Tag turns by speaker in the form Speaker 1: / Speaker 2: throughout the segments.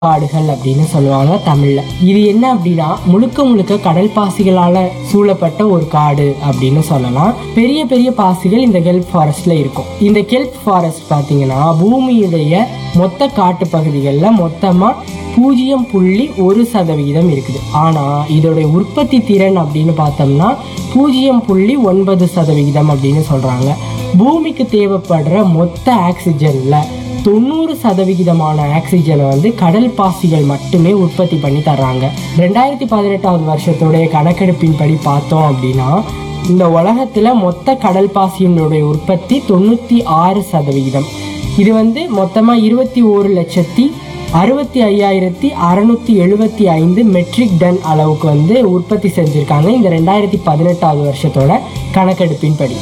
Speaker 1: காடுகள் அப்படின்னு சொல்லுவாங்க தமிழ்ல இது என்ன அப்படின்னா முழுக்க முழுக்க கடல் பாசிகளால சூழப்பட்ட ஒரு காடு அப்படின்னு சொல்லலாம் பெரிய பெரிய பாசிகள் இந்த கெல்ப் ஃபாரஸ்ட்ல இருக்கும் இந்த கெல்ப் ஃபாரஸ்ட் பாத்தீங்கன்னா பூமியுடைய மொத்த காட்டு பகுதிகளில் மொத்தமா பூஜ்ஜியம் புள்ளி ஒரு சதவிகிதம் இருக்குது ஆனா இதோடைய உற்பத்தி திறன் அப்படின்னு பார்த்தோம்னா பூஜ்ஜியம் புள்ளி ஒன்பது சதவிகிதம் அப்படின்னு சொல்றாங்க பூமிக்கு தேவைப்படுற மொத்த ஆக்சிஜன்ல தொண்ணூறு சதவிகிதமான ஆக்சிஜனை வந்து கடல் பாசிகள் மட்டுமே உற்பத்தி பண்ணி தர்றாங்க ரெண்டாயிரத்தி பதினெட்டாவது வருஷத்துடைய கணக்கெடுப்பின்படி பார்த்தோம் அப்படின்னா இந்த உலகத்துல மொத்த கடல் பாசியினுடைய உற்பத்தி தொண்ணூத்தி ஆறு சதவிகிதம் இது வந்து மொத்தமா இருபத்தி ஓரு லட்சத்தி அறுபத்தி ஐயாயிரத்தி அறுநூத்தி எழுபத்தி ஐந்து மெட்ரிக் டன் அளவுக்கு வந்து உற்பத்தி செஞ்சிருக்காங்க இந்த ரெண்டாயிரத்தி பதினெட்டாவது வருஷத்தோட கணக்கெடுப்பின்படி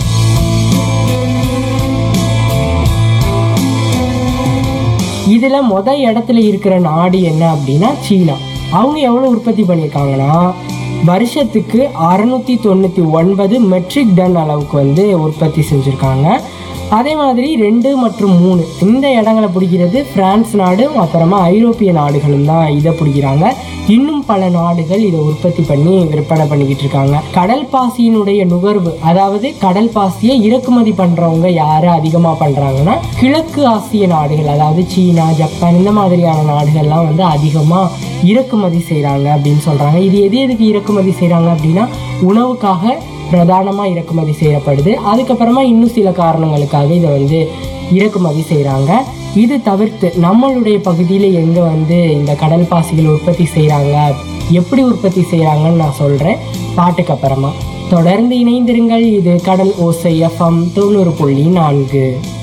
Speaker 1: இதுல முத இடத்துல இருக்கிற நாடு என்ன அப்படின்னா சீனா அவங்க எவ்வளவு உற்பத்தி பண்ணியிருக்காங்கன்னா வருஷத்துக்கு அறுநூத்தி தொண்ணூத்தி ஒன்பது மெட்ரிக் டன் அளவுக்கு வந்து உற்பத்தி செஞ்சிருக்காங்க அதே மாதிரி ரெண்டு மற்றும் மூணு இந்த இடங்களை பிடிக்கிறது பிரான்ஸ் நாடும் அப்புறமா ஐரோப்பிய நாடுகளும் தான் இதை பிடிக்கிறாங்க இன்னும் பல நாடுகள் இதை உற்பத்தி பண்ணி விற்பனை பண்ணிக்கிட்டு இருக்காங்க கடல் பாசியினுடைய நுகர்வு அதாவது கடல் பாசியை இறக்குமதி பண்றவங்க யாரு அதிகமா பண்றாங்கன்னா கிழக்கு ஆசிய நாடுகள் அதாவது சீனா ஜப்பான் இந்த மாதிரியான நாடுகள்லாம் வந்து அதிகமா இறக்குமதி செய்றாங்க அப்படின்னு சொல்றாங்க இது எது எதுக்கு இறக்குமதி செய்றாங்க அப்படின்னா உணவுக்காக பிரதானமா இறக்குமதி செய்யப்படுது அதுக்கப்புறமா இன்னும் சில காரணங்களுக்காக இதை வந்து இறக்குமதி செய்றாங்க இது தவிர்த்து நம்மளுடைய பகுதியில் எங்கே வந்து இந்த கடல் பாசிகள் உற்பத்தி செய்கிறாங்க எப்படி உற்பத்தி செய்கிறாங்கன்னு நான் சொல்கிறேன் பாட்டுக்கு அப்புறமா தொடர்ந்து இணைந்திருங்கள் இது கடல் ஓசை எஃப்எம் தொண்ணூறு புள்ளி நான்கு